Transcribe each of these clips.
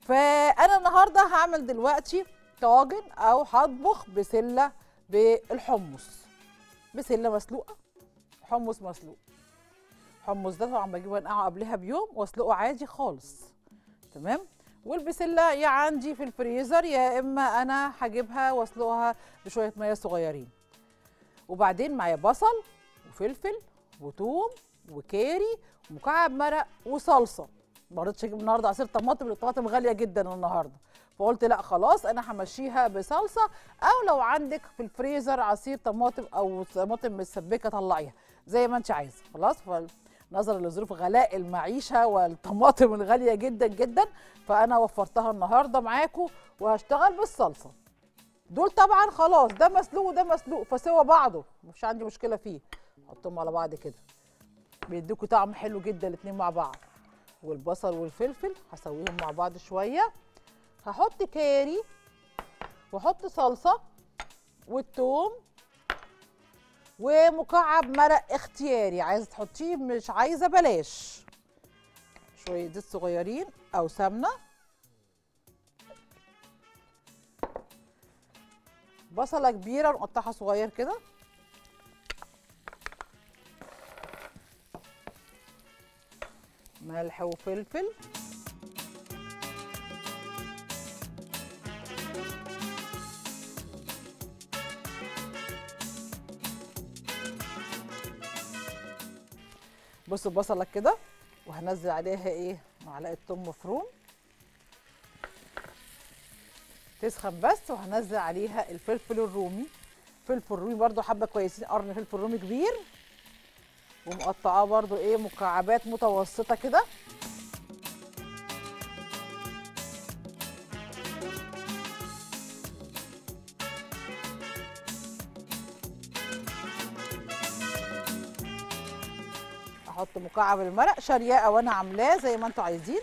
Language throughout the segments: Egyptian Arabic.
فانا النهارده هعمل دلوقتي طاجن او هطبخ بسله بالحمص بسله مسلوقه حمص مسلوق حمص ده طبعا بجيبه انقعه قبلها بيوم واسلقه عادي خالص تمام والبسله يا عندي في الفريزر يا اما انا هجيبها واسلقها بشويه ميه صغيرين وبعدين معايا بصل وفلفل وثوم وكاري ومكعب مرق وصلصه ما رضيتش اجيب النهارده عصير طماطم لأن الطماطم غاليه جدا النهارده فقلت لا خلاص انا همشيها بصلصه او لو عندك في الفريزر عصير طماطم او طماطم متسبكه طلعيها زي ما انت عايزه خلاص نظرا لظروف غلاء المعيشه والطماطم الغاليه جدا جدا فانا وفرتها النهارده معاكم وهشتغل بالصلصه دول طبعا خلاص ده مسلوق وده مسلوق فسوا بعضه مش عندي مشكله فيه حطهم على بعض كده بيدوكوا طعم حلو جدا الاتنين مع بعض والبصل والفلفل هسويهم مع بعض شويه هحط كاري واحط صلصه والثوم ومكعب مرق اختياري عايزه تحطيه مش عايزه بلاش شويه زيت صغيرين او سمنه بصله كبيره نقطعها صغير كده ملح وفلفل بصوا البصله كده وهنزل عليها ايه معلقه ثوم مفروم تسخن بس وهنزل عليها الفلفل الرومي فلفل رومي برده حبه كويسين قرن فلفل رومي كبير ومقطعاه برده ايه مكعبات متوسطه كده احط مكعب المرق شرياقه وانا عاملاه زي ما انتوا عايزين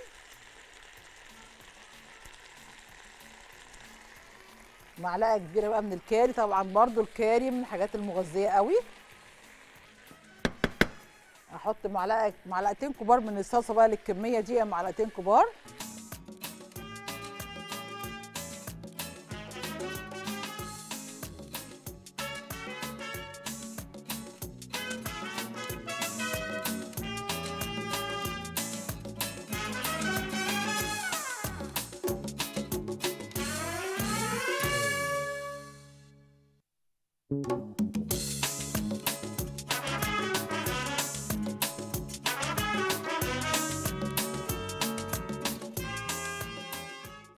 معلقه كبيره بقى من الكاري طبعا برضو الكاري من الحاجات المغذيه قوي احط معلقه معلقتين كبار من الصلصه بقى للكميه دي معلقتين كبار